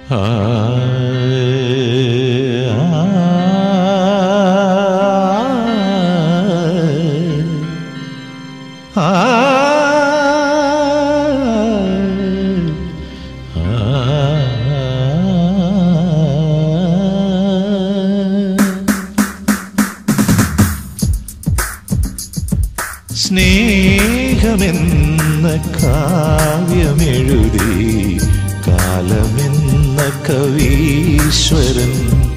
ആ ആ സ്നേഹമെന്ന കാവ്യമെഴുതി കാലമെന്ന കവീശ്വരൻ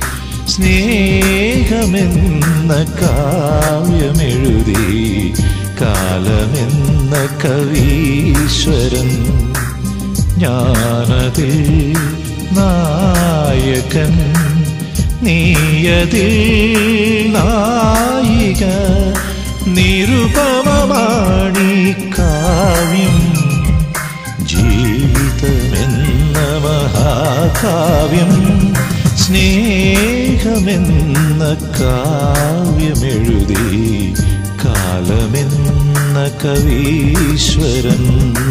സ്നേഹമെന്ന കാവ്യമെഴുതി കാലമെന്ന കവീശ്വരൻ ഞാനതിൽ നായകൻ നീയതിൽ നായിക നിരുപമമാണി കാവ്യം ജീവിതമെന്ന മഹാകാവ്യം സ്നേഹമെന്ന കാവ്യമെഴുതി കാലമെന്ന കവീശ്വരൻ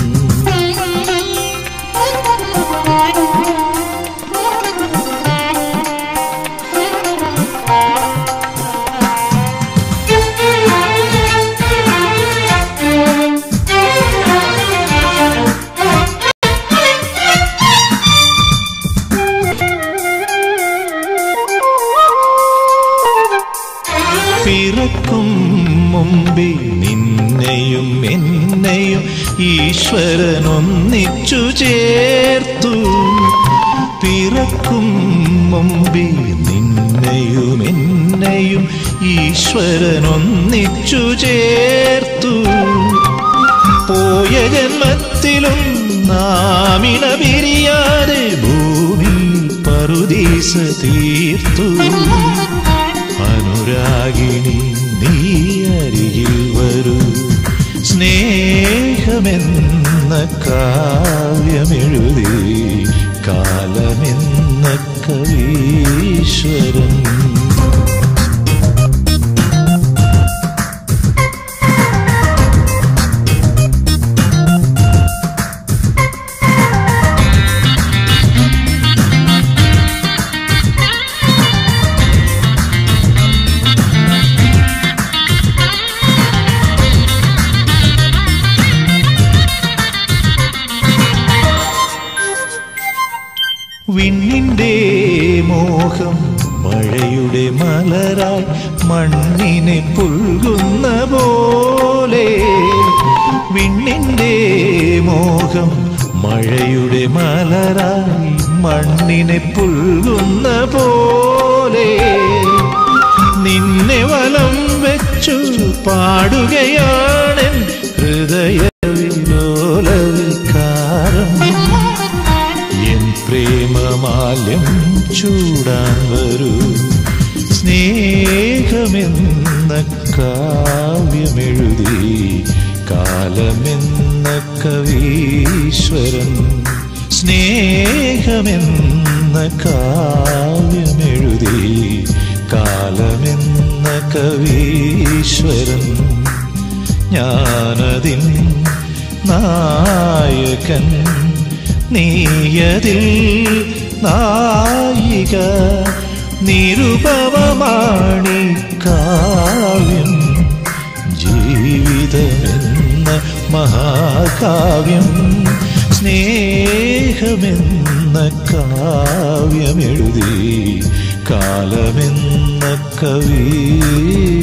പിറക്കും മുമ്പേ നിന്നെയും എന്നെയും ഈശ്വരൻ ഒന്നിച്ചു ചേർത്തു പിറക്കും മുമ്പേ നിന്നെയും എന്നെയും ഈശ്വരൻ ഒന്നിച്ചു ചേർത്തു പോയ ജന്മത്തിലും നാമിണ പിരിയാതെ ഭൂമി പറുദീസ തീർത്തു അനുരാഗിണി നീ അരികിൽ വരൂ സ്നേഹമെന്ന കാവ്യമെഴുതി കാലമെന്ന കവീശ്വരൻ വിണ്ണിന്റെ മോഹം മഴയുടെ മലരായി മണ്ണിനെ പുൽകുന്ന പോലെ വിണ്ണിന്റെ മോഹം മഴയുടെ മലരായി മണ്ണിനെ പുൽകുന്ന പോലെ നിന്നെ വലം വെച്ചു പാടുകയാണ് ഹൃദയ വിലോലവികാരം എൻ പ്രേമമാല്യം ചൂടാൻ വരൂ സ്നേഹമെന്ന കാവ്യമെഴുതി കാലമെന്ന കവീശ്വരൻ സ്നേഹമെന്ന കാവ്യമെഴുതി കാലമെന്ന കവീശ്വരൻ ഞാനതിൻ നായകൻ നീയതിൽ നായിക നിരുപമമാണി കാവ്യം ജീവിതമെന്ന മഹാകാവ്യം സ്നേഹമെന്ന കാവ്യമെഴുതി കാലമെന്ന കവീശ്വരൻ